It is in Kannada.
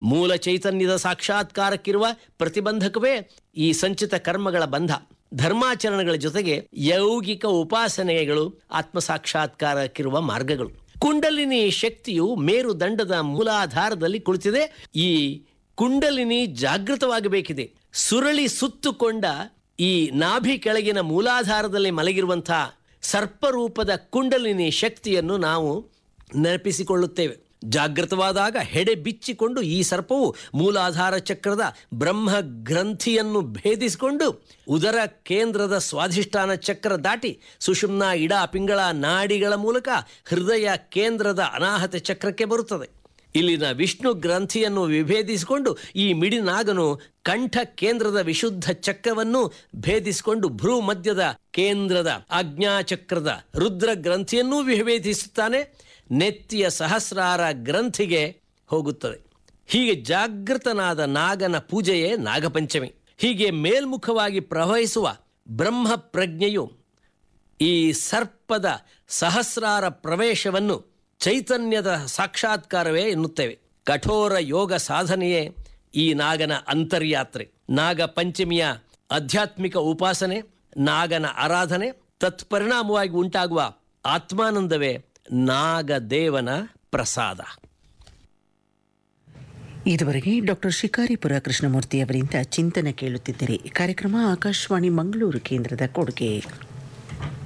ಮೂಲ ಚೈತನ್ಯದ ಸಾಕ್ಷಾತ್ಕಾರಕ್ಕಿರುವ ಪ್ರತಿಬಂಧಕವೇ ಈ ಸಂಚಿತ ಕರ್ಮಗಳ ಬಂಧ ಧರ್ಮಾಚರಣೆಗಳ ಜೊತೆಗೆ ಯೌಗಿಕ ಉಪಾಸನೆಗಳು ಆತ್ಮ ಸಾಕ್ಷಾತ್ಕಾರಕ್ಕಿರುವ ಮಾರ್ಗಗಳು ಕುಂಡಲಿನಿ ಶಕ್ತಿಯು ಮೇರುದಂಡದ ಮೂಲಾಧಾರದಲ್ಲಿ ಕುಳಿತಿದೆ ಈ ಕುಂಡಲಿನಿ ಜಾಗೃತವಾಗಬೇಕಿದೆ ಸುರಳಿ ಸುತ್ತುಕೊಂಡ ಈ ನಾಭಿ ಕೆಳಗಿನ ಮೂಲಾಧಾರದಲ್ಲಿ ಮಲಗಿರುವಂತಹ ಸರ್ಪರೂಪದ ಕುಂಡಲಿನಿ ಶಕ್ತಿಯನ್ನು ನಾವು ನೆನಪಿಸಿಕೊಳ್ಳುತ್ತೇವೆ ಜಾಗೃತವಾದಾಗ ಹೆಡೆ ಬಿಚ್ಚಿಕೊಂಡು ಈ ಸರ್ಪವು ಮೂಲಾಧಾರ ಚಕ್ರದ ಬ್ರಹ್ಮ ಗ್ರಂಥಿಯನ್ನು ಭೇದಿಸಿಕೊಂಡು ಉದರ ಕೇಂದ್ರದ ಸ್ವಾಧಿಷ್ಠಾನ ಚಕ್ರ ದಾಟಿ ಸುಷುಮ್ನ ಇಡ ಪಿಂಗಳ ನಾಡಿಗಳ ಮೂಲಕ ಹೃದಯ ಕೇಂದ್ರದ ಅನಾಹತ ಚಕ್ರಕ್ಕೆ ಬರುತ್ತದೆ ಇಲ್ಲಿನ ವಿಷ್ಣು ಗ್ರಂಥಿಯನ್ನು ವಿಭೇದಿಸಿಕೊಂಡು ಈ ಮಿಡಿನಾಗನು ಕಂಠ ಕೇಂದ್ರದ ವಿಶುದ್ಧ ಚಕ್ರವನ್ನು ಭೇದಿಸಿಕೊಂಡು ಭ್ರೂ ಮಧ್ಯದ ಕೇಂದ್ರದ ಆಜ್ಞಾಚಕ್ರದ ರುದ್ರ ಗ್ರಂಥಿಯನ್ನೂ ವಿಭೇದಿಸುತ್ತಾನೆ ನೆತ್ತಿಯ ಸಹಸ್ರಾರ ಗ್ರಂಥಿಗೆ ಹೋಗುತ್ತದೆ ಹೀಗೆ ಜಾಗೃತನಾದ ನಾಗನ ಪೂಜೆಯೇ ನಾಗಪಂಚಮಿ ಹೀಗೆ ಮೇಲ್ಮುಖವಾಗಿ ಪ್ರವಹಿಸುವ ಬ್ರಹ್ಮ ಪ್ರಜ್ಞೆಯು ಈ ಸರ್ಪದ ಸಹಸ್ರಾರ ಪ್ರವೇಶವನ್ನು ಚೈತನ್ಯದ ಸಾಕ್ಷಾತ್ಕಾರವೇ ಎನ್ನುತ್ತೇವೆ ಕಠೋರ ಯೋಗ ಸಾಧನೆಯೇ ಈ ನಾಗನ ಅಂತರ್ಯಾತ್ರೆ ನಾಗ ಪಂಚಮಿಯ ಆಧ್ಯಾತ್ಮಿಕ ಉಪಾಸನೆ ನಾಗನ ಆರಾಧನೆ ತತ್ಪರಿಣಾಮವಾಗಿ ಉಂಟಾಗುವ ಆತ್ಮಾನಂದವೇ ನಾಗದೇವನ ಪ್ರಸಾದ ಇದುವರೆಗೆ ಡಾಕ್ಟರ್ ಶಿಕಾರಿಪುರ ಕೃಷ್ಣಮೂರ್ತಿ ಅವರಿಂದ ಚಿಂತನೆ ಕೇಳುತ್ತಿದ್ದರೆ ಕಾರ್ಯಕ್ರಮ ಆಕಾಶವಾಣಿ ಮಂಗಳೂರು ಕೇಂದ್ರದ ಕೊಡುಗೆ